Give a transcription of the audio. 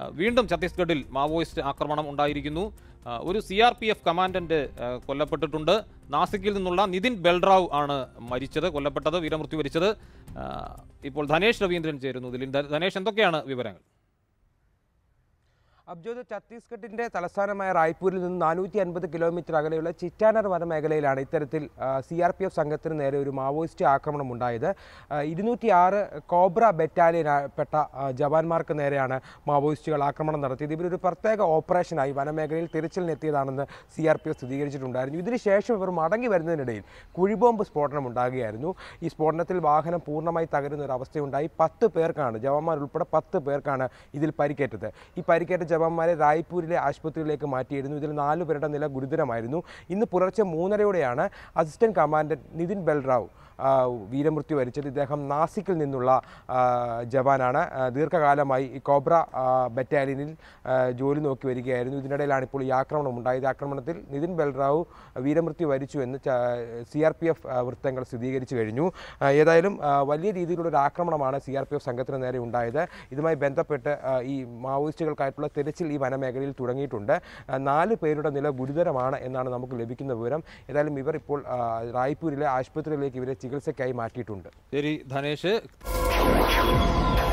വീണ്ടും ഛത്തീസ്ഗഡിൽ മാവോയിസ്റ്റ് ആക്രമണം ഉണ്ടായിരിക്കുന്നു ആ, ഒരു C R P F commandant ആ, കൊല്ലപ്പെട്ടിട്ടുണ്ട് നാസിക്കിൽ നിന്നുള്ള നിതിൻ ബെൽറാവ് ആണ് മരിച്ചത് കൊല്ലപ്പെട്ടത് വീരമൃത്യു വരിച്ചത് ആ, ഇപ്പോൾ ധനേഷ് രവീന്ദ്രൻ ചേരുന്നു ഇതിൽ ധ- ധനേഷ് എന്തൊക്കെയാണ് വിവരങ്ങൾ അബ്ജോദ് ഛത്തീസ്ഗഡിന്റെ തലസ്ഥാനമായ റായ്പൂരിൽ നിന്ന് നാനൂറ്റി അൻപത് കിലോമീറ്റർ അകലെയുള്ള ചിറ്റാനർ വനമേഖലയിലാണ് ഇത്തരത്തിൽ സി ആർ പി എഫ് സംഘത്തിന് നേരെ ഒരു മാവോയിസ്റ്റ് ആക്രമണം ഉണ്ടായത് ഇരുന്നൂറ്റി ആറ് കോബ്ര ബറ്റാലിയൻ പെട്ട ആ, ജവാന്മാർക്ക് നേരെയാണ് മാവോയിസ്റ്റുകൾ ആക്രമണം നടത്തിയത് ഇവരൊരു പ്രത്യേക ഓപ്പറേഷനായി വനമേഖലയിൽ തിരച്ചിലിനെത്തിയതാണെന്ന് സി ആർ പി എഫ് സ്ഥിരീകരിച്ചിട്ടുണ്ടായിരുന്നു ഇതിനുശേഷം ഇവർ മടങ്ങി വരുന്നതിനിടയിൽ കുഴിബോംബ് സ്ഫോടനം ഉണ്ടാകുകയായിരുന്നു ഈ സ്ഫോടനത്തിൽ വാഹനം പൂർണ്ണമായി തകരുന്ന ഒരു അവസ്ഥയുണ്ടായി പത്ത് പേർക്കാണ് ജവാന്മാർ ഉൾപ്പെടെ പത്ത് പേർക്കാണ് ഇതിൽ പരിക്കേറ്റത് ഈ പരിക്കേറ്റ ജവാന്മാരെ റായ്പൂരിലെ ആശുപത്രിയിലേക്ക് മാറ്റിയിരുന്നു ഇതിൽ നാലു പേരുടെ നില ഗുരുതരമായിരുന്നു ഇന്ന് പുലർച്ചെ മൂന്നരയോടെയാണ് അസിസ്റ്റന്റ് കമാൻഡന്റ് നിതിൻ ബൽറാവ് ആ, വീരമൃത്യു വരിച്ചത് ഇദ്ദേഹം നാസിക്കിൽ നിന്നുള്ള ആ, ജവാനാണ് ആ, ദീർഘകാലമായി ഈ കോബ്ര ആ, ബറ്റാലിയനിൽ ആ, ജോലി നോക്കി വരികയായിരുന്നു ഇതിനിടയിലാണ് ഇപ്പോൾ ഈ ആക്രമണം ഉണ്ടായത് ആക്രമണത്തിൽ നിതിൻ ബൽറാവു വീരമൃത്യു വരിച്ചു എന്ന് സി ആർ പി എഫ് വൃത്തങ്ങൾ സ്ഥിരീകരിച്ചു കഴിഞ്ഞു ആ, ഏതായാലും ആ, വലിയ രീതിയിലുള്ള ഒരു ആക്രമണമാണ് സി ആർ പി എഫ് സംഘത്തിന് നേരെ ഉണ്ടായത് ഇതുമായി ബന്ധപ്പെട്ട് ആ, ഈ മാവോയിസ്റ്റുകൾക്കായിട്ടുള്ള തിരച്ചിൽ ഈ വനമേഖലയിൽ തുടങ്ങിയിട്ടുണ്ട് ആ, നാല് പേരുടെ നില ഗുരുതരമാണ് എന്നാണ് നമുക്ക് ലഭിക്കുന്ന വിവരം ഏതായാലും ഇവർ ഇപ്പോൾ ആ, റായ്പൂരിലെ ആശുപത്രിയിലേക്ക് ഇവരെ ചികിത്സയ്ക്കായി മാറ്റിയിട്ടുണ്ട് ശരി ധനേഷ്